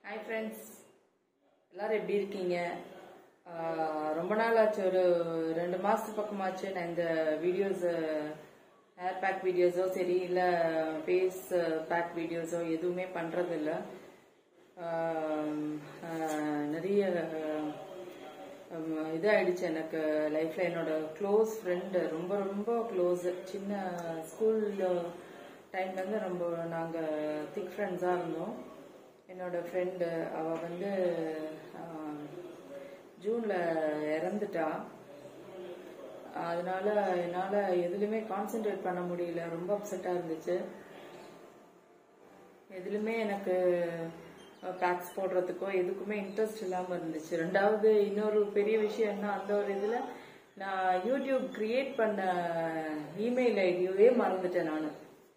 Hi friends எல்லாரும் எப்படி இருக்கீங்க ஆஹ் ரொம்ப நாள் ஆச்சு ஒரு ரெண்டு மாசத்து பக்கமாச்சு நான் இந்த வீடியோஸ் ஹேர் பேக் வீடியோஸோ சரி இல்லை ஃபேஸ் பேக் வீடியோஸோ எதுவுமே பண்றது இல்ல ஆஹ் ஆஹ் நிறைய ஆஹ் இதாயிடுச்சு எனக்கு லைஃப்ல என்னோட க்ளோஸ் ஃப்ரெண்டு ரொம்ப ரொம்ப க்ளோஸ் சின்ன ஸ்கூல் டைம்ல இருந்து ரொம்ப நாங்க திக் ஃப்ரெண்ட்ஸா இருந்தோம் என்னோட ஃப்ரெண்டு அவ வந்து ஆஹ், ஜூன்ல இறந்துட்டா அதனால என்னால எதுலையுமே கான்சென்ட்ரேட் பண்ண முடியல ரொம்ப அப்செட்டா இருந்துச்சு எதுலுமே எனக்கு பேக்ஸ் போடுறதுக்கோ எதுக்குமே இன்ட்ரெஸ்ட் இல்லாம இருந்துச்சு ரெண்டாவது இன்னொரு பெரிய விஷயம் என்ன அந்த ஒரு இதுல நான் யூடியூப் கிரியேட் பண்ண இமெயில் ஐடியவே மறந்துட்டேன் நான்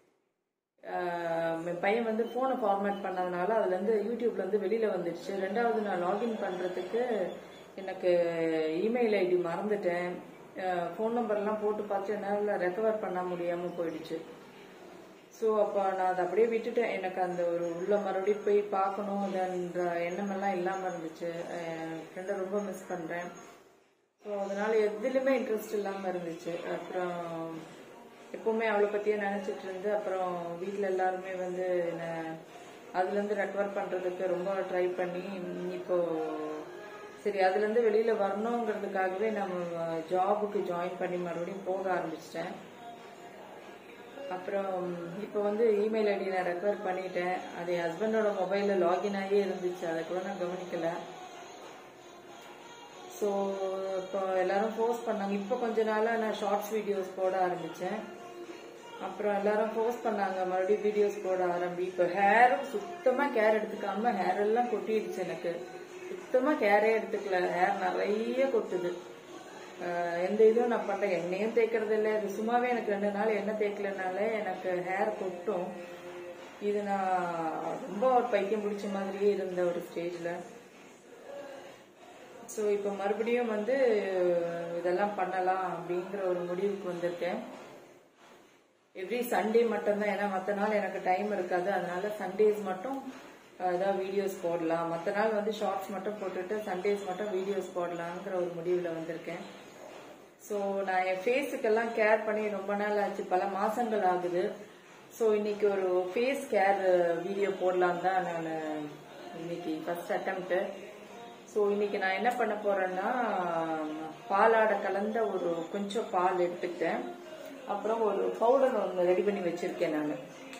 என் பையன் வந்து ஃபோனை ஃபார்மேட் பண்ணதுனால அதுல இருந்து யூடியூப்ல இருந்து வெளியில வந்துடுச்சு ரெண்டாவது நான் லாகின் பண்றதுக்கு எனக்கு இமெயில் ஐடி மறந்துட்டேன் ஃபோன் நம்பர்லாம் போட்டு பார்த்து என்னால் ரெக்கவர் பண்ண முடியாம போயிடுச்சு ஸோ அப்போ நான் அதை அப்படியே விட்டுட்டேன் எனக்கு அந்த ஒரு உள்ள மறுபடியும் போய் பார்க்கணும் அந்த எண்ணமெல்லாம் இல்லாமல் இருந்துச்சு ஃப்ரெண்டை ரொம்ப மிஸ் பண்ணுறேன் ஸோ அதனால எதுலையுமே இன்ட்ரெஸ்ட் இல்லாமல் இருந்துச்சு அப்புறம் எப்பவுமே அவளை பற்றியே நினச்சிட்டு இருந்து அப்புறம் வீட்டில் எல்லாருமே வந்து என்ன அதுலேருந்து ரெக்கவர் பண்ணுறதுக்கு ரொம்ப ட்ரை பண்ணி இப்போ சரி அதுலேருந்து வெளியில் வரணுங்கிறதுக்காகவே நம்ம ஜாபுக்கு ஜாயின் பண்ணி மறுபடியும் போக ஆரம்பிச்சிட்டேன் அப்புறம் இப்போ வந்து இமெயில் ஐடி நான் ரெக்கவர் பண்ணிட்டேன் அது என் ஹஸ்பண்டோட மொபைலில் லாகின் ஆகியே இருந்துச்சு அதை கூட நான் கவனிக்கல ஸோ இப்போ எல்லாரும் போஸ்ட் பண்ணாங்க இப்போ கொஞ்ச நாளாக நான் ஷார்ட்ஸ் வீடியோஸ் போட ஆரம்பித்தேன் அப்புறம் எல்லாரும் போஸ்ட் பண்ணாங்க மறுபடியும் வீடியோஸ் போட ஆரம்பி இப்போ ஹேரும் சுத்தமாக கேர் எடுத்துக்காம ஹேர் எல்லாம் கொட்டிடுச்சு எனக்கு சுத்தமாக கேரே எடுத்துக்கல ஹேர் நிறைய கொட்டுது ஆஹ் எந்த இதுவும் நான் பண்றேன் எண்ணெயும் தேய்க்கிறது இல்லை இது சும்மாவே எனக்கு ரெண்டு நாள் எண்ணெய் தேய்க்கலனாலே எனக்கு ஹேர் கொட்டும் இது நான் ரொம்ப ஒரு பைத்தியம் பிடிச்ச மாதிரியே இருந்த ஒரு ஸ்டேஜ்ல ஸோ இப்போ மறுபடியும் வந்து இதெல்லாம் பண்ணலாம் அப்படிங்கிற ஒரு முடிவுக்கு வந்திருக்கேன் எவ்ரி சண்டே மட்டும்தான் ஏன்னா மற்ற நாள் எனக்கு டைம் இருக்காது அதனால சண்டேஸ் மட்டும் ஏதாவது வீடியோஸ் போடலாம் மற்ற நாள் வந்து ஷார்ட்ஸ் மட்டும் போட்டுட்டு சண்டேஸ் மட்டும் வீடியோஸ் போடலாங்கிற ஒரு முடிவில் வந்திருக்கேன் ஸோ நான் என் ஃபேஸுக்கெல்லாம் கேர் பண்ணி ரொம்ப நாள் ஆச்சு பல மாசங்கள் ஆகுது ஸோ இன்னைக்கு ஒரு ஃபேஸ் கேர் வீடியோ போடலாம் தான் நான் இன்னைக்கு ஃபர்ஸ்ட் அட்டம்ப்ட் ஸோ இன்னைக்கு நான் என்ன பண்ண போறேன்னா பாலாடை கலந்த ஒரு கொஞ்சம் பால் எடுத்துக்கிட்டேன் அப்புறம் ஒரு பவுடர் ஒன்று ரெடி பண்ணி வச்சிருக்கேன் நான்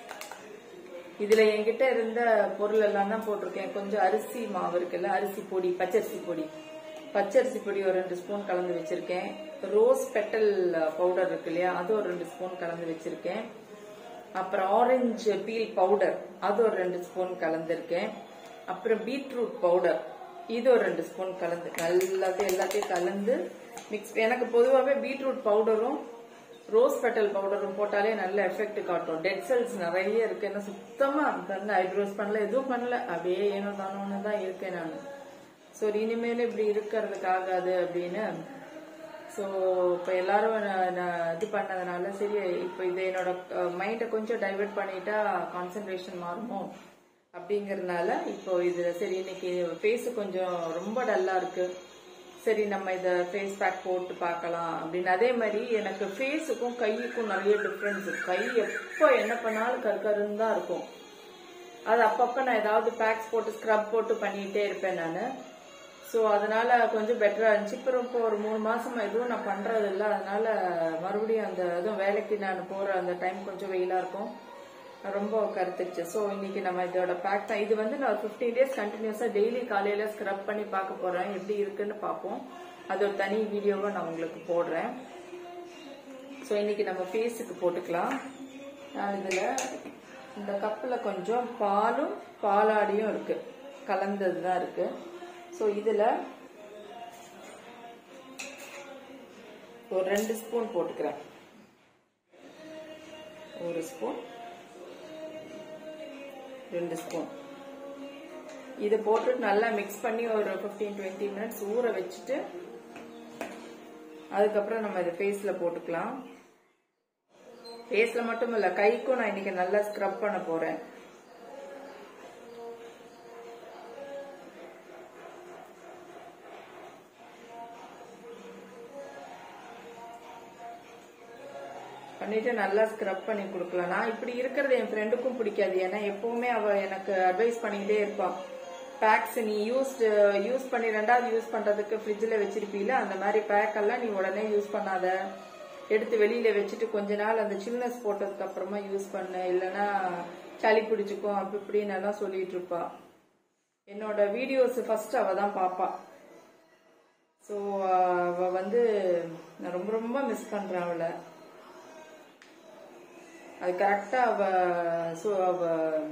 இதுல என்கிட்ட இருந்த பொருள் எல்லாம் தான் போட்டிருக்கேன் கொஞ்சம் அரிசி மாவு இருக்குல்ல அரிசி பொடி பச்சரிசி பொடி பச்சரிசி பொடி ஒரு ரெண்டு ஸ்பூன் கலந்து வச்சிருக்கேன் ரோஸ் பெட்டல் பவுடர் இருக்கு இல்லையா அது ஒரு ரெண்டு ஸ்பூன் கலந்து வச்சிருக்கேன் அப்புறம் ஆரஞ்சு பீல் பவுடர் அது ஒரு ரெண்டு ஸ்பூன் கலந்துருக்கேன் அப்புறம் பீட்ரூட் பவுடர் இது ஒரு ரெண்டு ஸ்பூன் கலந்து எல்லாத்தையும் எல்லாத்தையும் கலந்து மிக்ஸ் எனக்கு பொதுவாகவே பீட்ரூட் பவுடரும் ரோஸ் பெட்டல் பவுடரும் போட்டாலே நல்ல எஃபெக்ட் காட்டும் டெட் செல்ஸ் நிறைய இருக்கு என்ன சுத்தமா வந்து ஐப்ரோஸ் பண்ணல எதுவும் பண்ணல அப்படியே ஏனோ தானோன்னு தான் இருக்கேன் நான் ஸோ இனிமேல் இப்படி இருக்கிறதுக்கு ஆகாது அப்படின்னு ஸோ இப்போ எல்லாரும் நான் நான் இது பண்ணதுனால சரி இப்போ இது என்னோட மைண்டை கொஞ்சம் டைவெர்ட் பண்ணிட்டா கான்சென்ட்ரேஷன் மாறுமோ அப்படிங்கறதுனால இப்போ இது சரி இன்னைக்கு ஃபேஸ் கொஞ்சம் ரொம்ப டல்லா இருக்கு சரி நம்ம இத ஃபேஸ் பேக் போட்டு பார்க்கலாம் அப்படின்னு அதே மாதிரி எனக்கு ஃபேஸுக்கும் கையுக்கும் நிறைய டிஃப்ரென்ஸ் கை எப்போ என்ன பண்ணாலும் கற்கருன்னு தான் இருக்கும் அது அப்பப்ப நான் ஏதாவது பேக்ஸ் போட்டு ஸ்க்ரப் போட்டு பண்ணிட்டே இருப்பேன் நான் ஸோ அதனால கொஞ்சம் பெட்டரா இருந்துச்சு இப்போ ரொம்ப ஒரு மூணு மாசமா எதுவும் நான் பண்றது இல்லை அதனால மறுபடியும் அந்த இதுவும் வேலைக்கு நான் போற அந்த டைம் கொஞ்சம் வெயிலா இருக்கும் ரொம்ப கருத்துச்சு ஸோ இன்னைக்கு நம்ம இதோட பேக் தான் இது வந்து நான் ஃபிஃப்டீன் டேஸ் கண்டினியூஸா டெய்லி காலையில ஸ்க்ரப் பண்ணி பார்க்க போறேன் எப்படி இருக்குன்னு பார்ப்போம் அது ஒரு தனி வீடியோவை நான் உங்களுக்கு போடுறேன் ஸோ இன்னைக்கு நம்ம ஃபேஸுக்கு போட்டுக்கலாம் நான் இதுல இந்த கப்பில் கொஞ்சம் பாலும் பாலாடியும் இருக்கு கலந்தது தான் இருக்கு ஸோ இதுல ஒரு ரெண்டு ஸ்பூன் போட்டுக்கிறேன் ஒரு ஸ்பூன் ரெண்டு ஸ்பூன் இதை போட்டு நல்லா மிக்ஸ் பண்ணி ஒரு ஃபிஃப்டீன் டுவெண்ட்டி மினிட்ஸ் ஊற வச்சுட்டு அதுக்கப்புறம் நம்ம இதை ஃபேஸில் போட்டுக்கலாம் ஃபேஸில் மட்டும் இல்லை கைக்கும் நான் இன்னைக்கு நல்லா ஸ்க்ரப் பண்ண போகிறேன் பண்ணிட்டு நல்லா ஸ்க்ரப் பண்ணி கொடுக்கலாம் நான் இப்படி இருக்கிறது என் ஃப்ரெண்டுக்கும் பிடிக்காது ஏன்னா எப்பவுமே அவ எனக்கு அட்வைஸ் பண்ணிக்கிட்டே இருப்பான் பேக்ஸ் நீ யூஸ் யூஸ் பண்ணி ரெண்டாவது யூஸ் பண்றதுக்கு ஃப்ரிட்ஜில் வச்சிருப்பீல அந்த மாதிரி பேக் எல்லாம் நீ உடனே யூஸ் பண்ணாத எடுத்து வெளியில வச்சுட்டு கொஞ்ச நாள் அந்த சில்னஸ் போட்டதுக்கு அப்புறமா யூஸ் பண்ணு இல்லைன்னா சளி பிடிச்சுக்கும் அப்படி இப்படின்னு எல்லாம் சொல்லிட்டு இருப்பா என்னோட வீடியோஸ் ஃபர்ஸ்ட் அவ தான் பாப்பா ஸோ அவ வந்து நான் ரொம்ப ரொம்ப மிஸ் பண்றேன் அவளை அது கரெக்டா அவ ஸோ அவ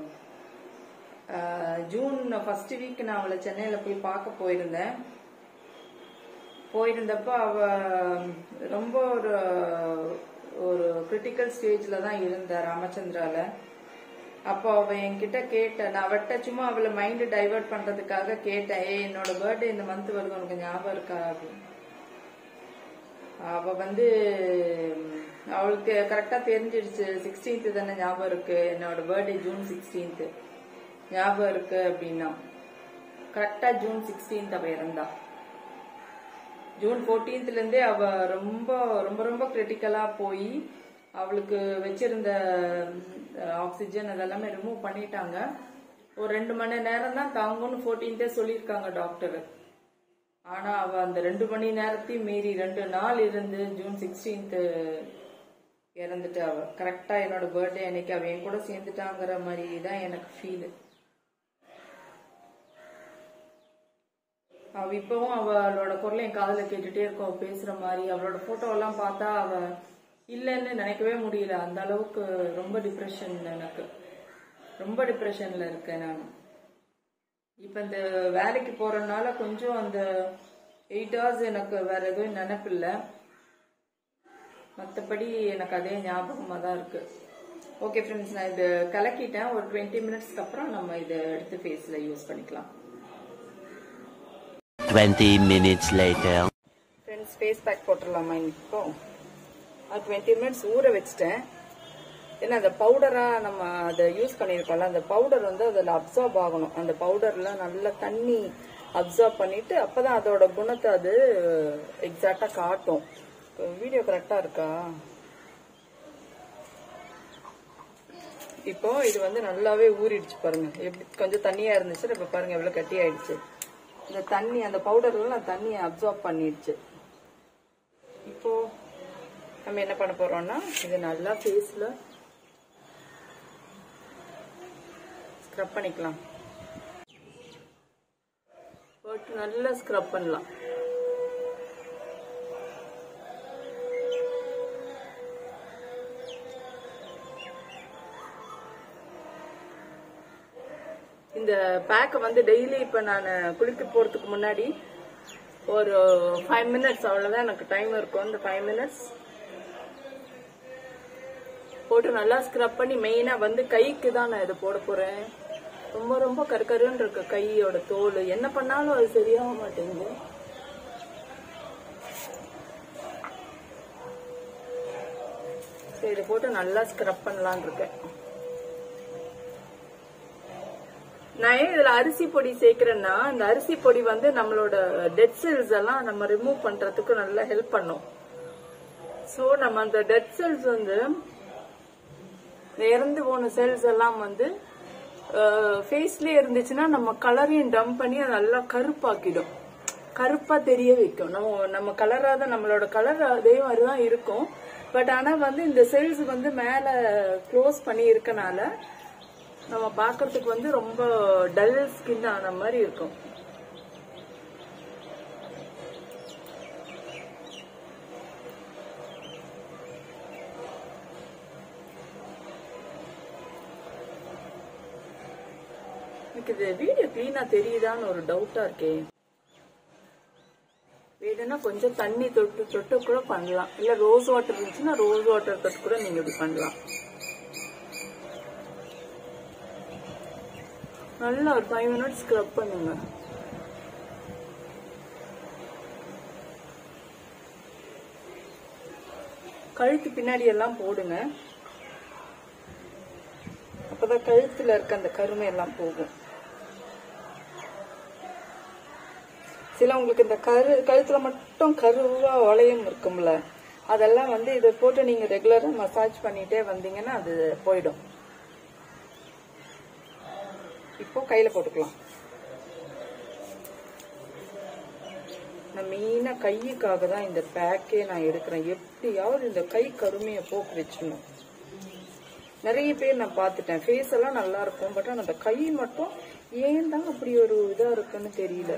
அஹ், ஜூன் ஃபர்ஸ்ட் வீக் நான் அவளை சென்னையில போய் பார்க்க போயிருந்தேன் போயிருந்தப்ப அவ ரொம்ப ஒரு ஒரு கிரிட்டிக்கல் ஸ்டேஜ்ல தான் இருந்தா ராமச்சந்திரால அப்போ அவ என்கிட்ட கேட்ட நான் அவட்ட சும்மா அவளை மைண்ட் டைவர்ட் பண்றதுக்காக கேட்டேன் ஏய் என்னோட பர்த்டே இந்த மந்த் வருது உனக்கு ஞாபகம் இருக்கா அப்படின்னு அவ வந்து ம், அவளுக்கு கரெக்டா தெரிஞ்சிடுச்சு சிக்ஸ்டீன்த் தானே ஞாபகம் இருக்கு என்னோட பர்த்டே ஜூன் சிக்ஸ்டீன்த் ஞாபகம் இருக்கு அப்படின்னா கரெக்டா ஜூன் சிக்ஸ்டீன்த் அவ இறந்தா ஜூன் 14th ல இருந்தே அவ ரொம்ப ரொம்ப ரொம்ப கிரிட்டிக்கலா போய் அவளுக்கு வச்சிருந்த ஆக்சிஜன் அதெல்லாமே ரிமூவ் பண்ணிட்டாங்க ஒரு ரெண்டு மணி நேரம் தான் தாங்கும்னு ஃபோர்டீன்த்தே சொல்லியிருக்காங்க டாக்டர் ஆனா அவ அந்த ரெண்டு மணி நேரத்தையும் மீறி ரெண்டு நாள் இருந்து ஜூன் சிக்ஸ்டீன்த் இறந்துட்டு அவ கரெக்டா என்னோட பர்த்டே அன்னைக்கு அவ என் கூட சேர்ந்துட்டாங்கிற மாதிரி தான் எனக்கு ஃபீல் அவ இப்பவும் அவளோட குரலை என் காதுல கேட்டுட்டே இருக்கும் அவ பேசுற மாதிரி அவளோட போட்டோ எல்லாம் பார்த்தா அவ இல்லைன்னு நினைக்கவே முடியல அந்த அளவுக்கு ரொம்ப டிப்ரெஷன் எனக்கு ரொம்ப டிப்ரெஷன்ல இருக்கேன் நான் இப்ப இந்த வேலைக்கு போறதுனால கொஞ்சம் அந்த எயிட் ஹவர்ஸ் எனக்கு வேற எதுவும் நினைப்பில்ல மற்றபடி எனக்கு அதே ஞாபகமா தான் இருக்கு ஓகே ஃப்ரெண்ட்ஸ் நான் இது கலக்கிட்டேன் ஒரு டுவெண்ட்டி மினிட்ஸ்க்கு அப்புறம் நம்ம இதை எடுத்து ஃபேஸ்ல யூஸ் பண்ணிக்கலாம் 20 minutes later. Friends face pack போட்டுடலாமா இப்போ அது டுவெண்ட்டி மினிட்ஸ் ஊற வச்சுட்டேன் ஏன்னா அந்த பவுடரா நம்ம அதை யூஸ் பண்ணியிருக்கோம்ல அந்த பவுடர் வந்து அதில் அப்சார்ப் ஆகணும் அந்த பவுடர்ல நல்லா தண்ணி அப்சார்ப் பண்ணிட்டு அப்பதான் அதோட குணத்தை அது எக்ஸாக்டா காட்டும் வீடியோ கரெக்டா இருக்கா இப்போ இது வந்து நல்லாவே ஊறிடுச்சு பாருங்க எப்படி கொஞ்சம் தண்ணியா இருந்துச்சு இப்ப பாருங்க எவ்வளவு கட்டி ஆயிடுச்சு இந்த தண்ணி அந்த பவுடர்லாம் தண்ணியை அப்சார்ப் பண்ணிடுச்சு இப்போ நம்ம என்ன பண்ண போறோம்னா இது நல்லா ஃபேஸ்ல ஸ்க்ரப் பண்ணிக்கலாம் போட்டு நல்லா ஸ்க்ரப் பண்ணலாம் இந்த பேக்கை வந்து டெய்லி இப்ப நான் குளிக்க போறதுக்கு முன்னாடி ஒரு ஃபைவ் மினிட்ஸ் அவ்வளவுதான் எனக்கு டைம் இருக்கும் இந்த ஃபைவ் மினிட்ஸ் போட்டு நல்லா ஸ்க்ரப் பண்ணி மெயினா வந்து கைக்கு தான் நான் இதை போட போறேன் ரொம்ப ரொம்ப கருக்கருன்னு இருக்கு கையோட தோல் என்ன பண்ணாலும் அது சரியாக மாட்டேங்குது சரி இதை போட்டு நல்லா ஸ்க்ரப் பண்ணலாம்னு இருக்கேன் நான் ஏன் இதுல அரிசி பொடி சேர்க்கிறேன்னா இந்த அரிசி பொடி வந்து நம்மளோட டெட் செல்ஸ் எல்லாம் நம்ம ரிமூவ் பண்றதுக்கு நல்லா ஹெல்ப் பண்ணும் சோ நம்ம அந்த டெட் செல்ஸ் வந்து இந்த இறந்து போன செல்ஸ் எல்லாம் வந்து ஃபேஸ்லயே இருந்துச்சுன்னா நம்ம கலரையும் டம்ப் பண்ணி அதை நல்லா கருப்பாக்கிடும் கருப்பா தெரிய வைக்கும் நம்ம நம்ம கலரா தான் நம்மளோட கலர் அதே மாதிரி தான் இருக்கும் பட் ஆனா வந்து இந்த செல்ஸ் வந்து மேல க்ளோஸ் பண்ணி இருக்கனால நம்ம பார்க்கிறதுக்கு வந்து ரொம்ப டல் ஸ்கின் ஆன மாதிரி இருக்கும் எனக்கு இது வீடியோ கிளீனா தெரியுதான்னு ஒரு டவுட்டா இருக்கே வேணும்னா கொஞ்சம் தண்ணி தொட்டு தொட்டு கூட பண்ணலாம் இல்ல ரோஸ் வாட்டர் இருந்துச்சுன்னா ரோஸ் வாட்டர் தொட்டு கூட நீங்க இப்படி பண்ணலாம் நல்லா ஒரு ஃபைவ் மினிட்ஸ் ஸ்க்ரப் பண்ணுங்க கழுத்து பின்னாடி எல்லாம் போடுங்க அப்பதான் கழுத்துல இருக்க அந்த கருமை எல்லாம் போகும் சிலவங்களுக்கு இந்த கரு கழுத்துல மட்டும் கருவா வளையம் இருக்கும்ல அதெல்லாம் வந்து இதை போட்டு நீங்க ரெகுலரா மசாஜ் பண்ணிட்டே வந்தீங்கன்னா அது போயிடும் இப்போ கையில போட்டுக்கலாம் நான் மெயினா கையுக்காக தான் இந்த பேக்கே நான் எடுக்கிறேன் எப்படியாவது இந்த கை கருமையை போக்கு வச்சிடணும் நிறைய பேர் நான் பார்த்துட்டேன் ஃபேஸ் எல்லாம் நல்லா இருக்கும் பட் ஆனால் அந்த கை மட்டும் ஏன் தான் அப்படி ஒரு இதா இருக்குன்னு தெரியல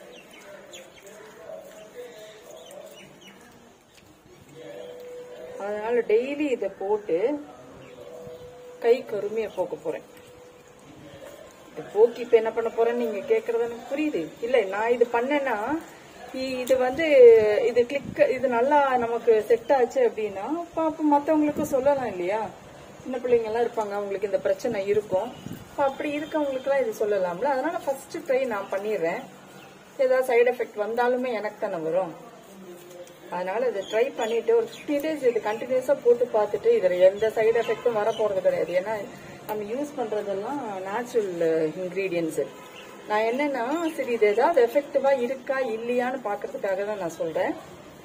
அதனால டெய்லி இதை போட்டு கை கருமையை போக்க போறேன் இது போக்கி இப்ப என்ன பண்ண போறேன்னு நீங்க கேக்குறது எனக்கு புரியுது இல்ல நான் இது பண்ணேன்னா இ- இது வந்து இது கிளிக் இது நல்லா நமக்கு செட் ஆச்சு அப்படின்னா அப்ப அப்ப மத்தவங்களுக்கு சொல்லலாம் இல்லையா சின்ன பிள்ளைங்க எல்லாம் இருப்பாங்க அவங்களுக்கு இந்த பிரச்சனை இருக்கும் அப்ப அப்படி இருக்கவங்களுக்கு எல்லாம் இது சொல்லலாம்ல அதனால ஃபர்ஸ்ட் ட்ரை நான் பண்ணிடுறேன் ஏதாவது சைடு எஃபெக்ட் வந்தாலுமே எனக்கு தானே வரும் அதனால இதை ட்ரை பண்ணிட்டு ஒரு ஃபிஃப்டி டேஸ் இது கண்டினியூஸா போட்டு பார்த்துட்டு இதுல எந்த சைடு எஃபெக்ட்டும் வர போறது கிடையாது ஏன்னா நம்ம யூஸ் பண்றதெல்லாம் நேச்சுரல் இன்கிரீடியன்ஸ் நான் என்னன்னா சரி இது ஏதாவது எஃபெக்டிவா இருக்கா இல்லையான்னு பாக்குறதுக்காக தான் நான் சொல்றேன்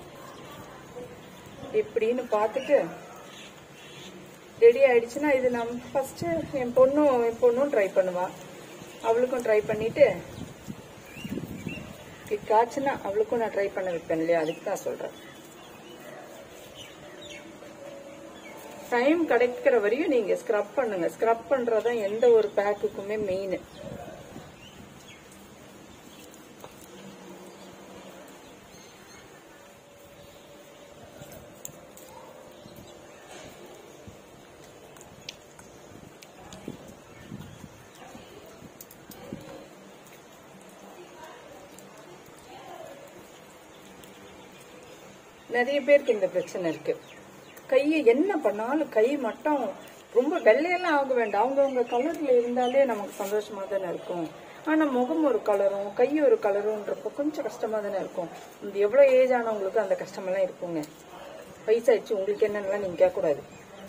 இப்படின்னு பார்த்துட்டு ரெடி ஆயிடுச்சுன்னா இது நான் ஃபர்ஸ்ட் என் பொண்ணும் என் பொண்ணும் ட்ரை பண்ணுவா அவளுக்கும் ட்ரை பண்ணிட்டு கிளிக் ஆச்சுன்னா அவளுக்கும் நான் ட்ரை பண்ண வைப்பேன் இல்லையா அதுக்கு தான் சொல்றேன் டைம் கிடைக்கிற வரையும் நீங்க ஸ்க்ரப் பண்ணுங்க ஸ்க்ரப் பண்றதுதான் எந்த ஒரு பேக்குக்குமே மெயின் நிறைய பேருக்கு இந்த பிரச்சனை இருக்கு கையை என்ன பண்ணாலும் கை மட்டும் ரொம்ப வெள்ளையெல்லாம் ஆக வேண்டாம் அவங்கவுங்க கலர்ல இருந்தாலே நமக்கு சந்தோஷமா தானே இருக்கும் ஆனா முகம் ஒரு கலரும் கை ஒரு கலரும்ன்றப்ப கொஞ்சம் கஷ்டமா தானே இருக்கும் இந்த எவ்வளவு ஏஜ் ஆனவங்களுக்கு அந்த கஷ்டமெல்லாம் இருக்குங்க வயசாயிடுச்சு உங்களுக்கு என்னன்னா நீங்க கேட்கக்கூடாது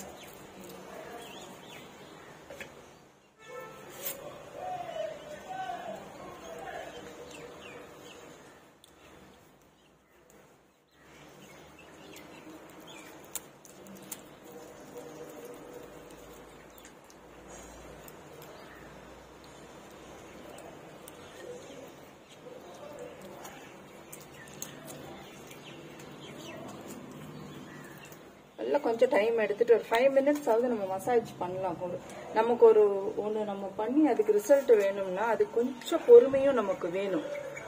நல்லா கொஞ்சம் டைம் எடுத்துட்டு ஒரு ஃபைவ் மினிட்ஸ் ஆகுது நம்ம மசாஜ் பண்ணலாம் ஒரு நமக்கு ஒரு ஒன்று நம்ம பண்ணி அதுக்கு ரிசல்ட் வேணும்னா அது கொஞ்சம் பொறுமையும் நமக்கு வேணும்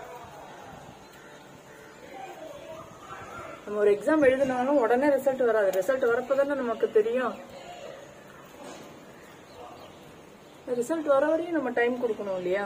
நம்ம ஒரு எக்ஸாம் எழுதினாலும் உடனே ரிசல்ட் வராது ரிசல்ட் வரப்பதானே நமக்கு தெரியும் ரிசல்ட் வர வரையும் நம்ம டைம் கொடுக்கணும் இல்லையா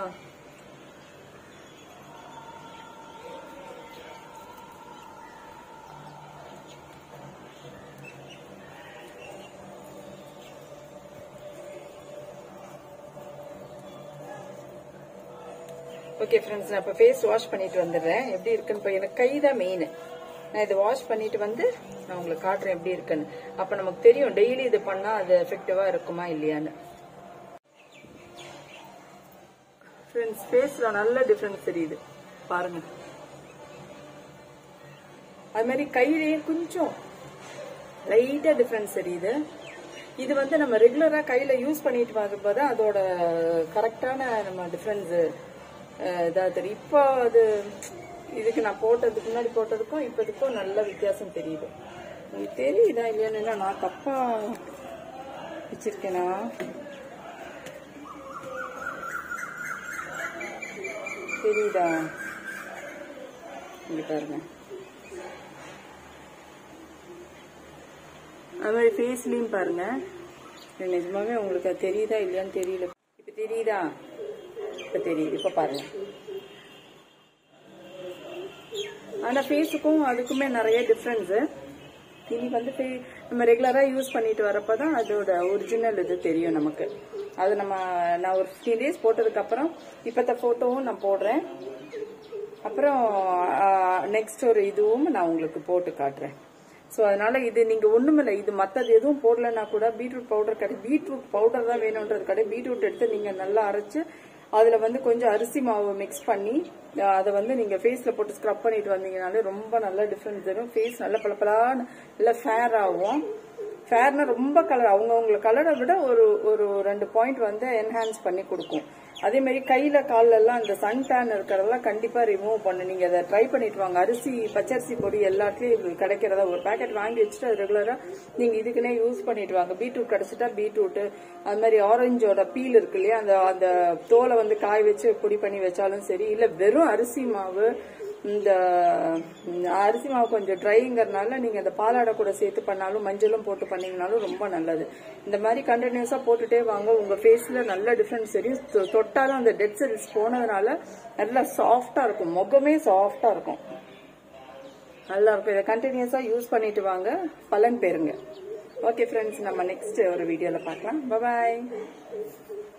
ஓகே ஃப்ரெண்ட்ஸ் நான் இப்போ ஃபேஸ் வாஷ் பண்ணிட்டு வந்துடுறேன் எப்படி இருக்குன்னு இப்போ எனக்கு கை தான் மெயின் நான் இதை வாஷ் பண்ணிட்டு வந்து நான் உங்களுக்கு காட்டுறேன் எப்படி இருக்குன்னு அப்போ நமக்கு தெரியும் டெய்லி இது பண்ணால் அது எஃபெக்டிவாக இருக்குமா இல்லையான்னு ஃப்ரெண்ட்ஸ் ஃபேஸில் நல்ல டிஃப்ரென்ஸ் தெரியுது பாருங்க அது மாதிரி கையிலேயே கொஞ்சம் லைட்டா டிஃப்ரென்ஸ் தெரியுது இது வந்து நம்ம ரெகுலரா கையில யூஸ் பண்ணிட்டு வரும்போது அதோட கரெக்டான நம்ம டிஃப்ரென்ஸ் இதா தெரியும் இப்போ அது இதுக்கு நான் போட்டதுக்கு முன்னாடி போட்டதுக்கும் இப்போதுக்கும் நல்ல வித்தியாசம் தெரியுது உங்களுக்கு தெரியுதா இல்லையான்னு என்ன நான் தப்பா வச்சிருக்கேனா தெரியுதா இங்க பாருங்க அது மாதிரி ஃபேஸ்லயும் பாருங்க இது நிஜமாவே உங்களுக்கு அது தெரியுதா இல்லையான்னு தெரியல இப்ப தெரியுதா இப்ப தெரியுது இப்ப பாருங்க ஆனா ஃபேஸுக்கும் அதுக்குமே நிறைய டிஃப்ரென்ஸ் இனி வந்து fa- நம்ம ரெகுலரா யூஸ் பண்ணிட்டு வரப்பதான் அதோட ஒரிஜினல் இது தெரியும் நமக்கு அது நம்ம நான் ஒரு ஃபிஃப்டீன் டேஸ் போட்டதுக்கு அப்புறம் இப்பத்த போட்டோவும் நான் போடுறேன் அப்புறம் நெக்ஸ்ட் ஒரு இதுவும் நான் உங்களுக்கு போட்டு காட்டுறேன் ஸோ அதனால இது நீங்க ஒண்ணுமில்ல இது மத்தது எதுவும் போடலன்னா கூட பீட்ரூட் பவுடர் கடை பீட்ரூட் பவுடர் தான் வேணும்ன்றது கடை பீட்ரூட் எடுத்து நீங்க நல்லா அரைச்சு அதுல வந்து கொஞ்சம் அரிசி மாவு மிக்ஸ் பண்ணி அஹ், அதை வந்து நீங்க ஃபேஸ்ல போட்டு ஸ்க்ரப் பண்ணிட்டு வந்தீங்கனாலே ரொம்ப நல்ல டிஃபரன்ஸ் தரும் ஃபேஸ் நல்ல பளபளன்னு நல்ல ஃபேர் ஆகும் ஃபேர்னா ரொம்ப கலர் அவங்கவுங்கள கலரை விட ஒரு ஒரு ரெண்டு பாயிண்ட் வந்து என்ஹான்ஸ் பண்ணி கொடுக்கும் அதே மாதிரி கையில கால்ல எல்லாம் இந்த சன் டேன் இருக்கிறதெல்லாம் கண்டிப்பா ரிமூவ் பண்ணு நீங்க அதை ட்ரை பண்ணிட்டு வாங்க அரிசி பச்சரிசி பொடி எல்லாத்துலயும் இது கிடைக்கிறதா ஒரு பேக்கெட் வாங்கி வச்சுட்டு அது ரெகுலரா நீங்க இதுக்குன்னே யூஸ் பண்ணிட்டு வாங்க பீட்ரூட் கிடைச்சிட்டா பீட்ரூட் அது மாதிரி ஆரஞ்சோட பீல் இருக்கு இல்லையா அந்த அந்த தோலை வந்து காய வச்சு பொடி பண்ணி வச்சாலும் சரி இல்ல வெறும் அரிசி மாவு இந்த ம், அரிசி மாவு கொஞ்சம் ட்ரைங்கிறதுனால நீங்க இந்த பாலாடை கூட சேர்த்து பண்ணாலும் மஞ்சளும் போட்டு பண்ணீங்கனாலும் ரொம்ப நல்லது இந்த மாதிரி கண்டினியூஸா போட்டுட்டே வாங்க உங்க ஃபேஸ்ல நல்ல டிஃபரன்ஸ் தெரியும் தொ- தொட்டாலும் அந்த டெட் செல்ஸ் போனதுனால நல்லா சாஃப்டா இருக்கும் முகமே சாஃப்டா இருக்கும் நல்லா இருக்கும் இதை கண்டினியூஸா யூஸ் பண்ணிட்டு வாங்க பலன் பெறுங்க ஓகே ஃப்ரெண்ட்ஸ் நம்ம நெக்ஸ்ட் ஒரு வீடியோல பார்க்கலாம் பாய்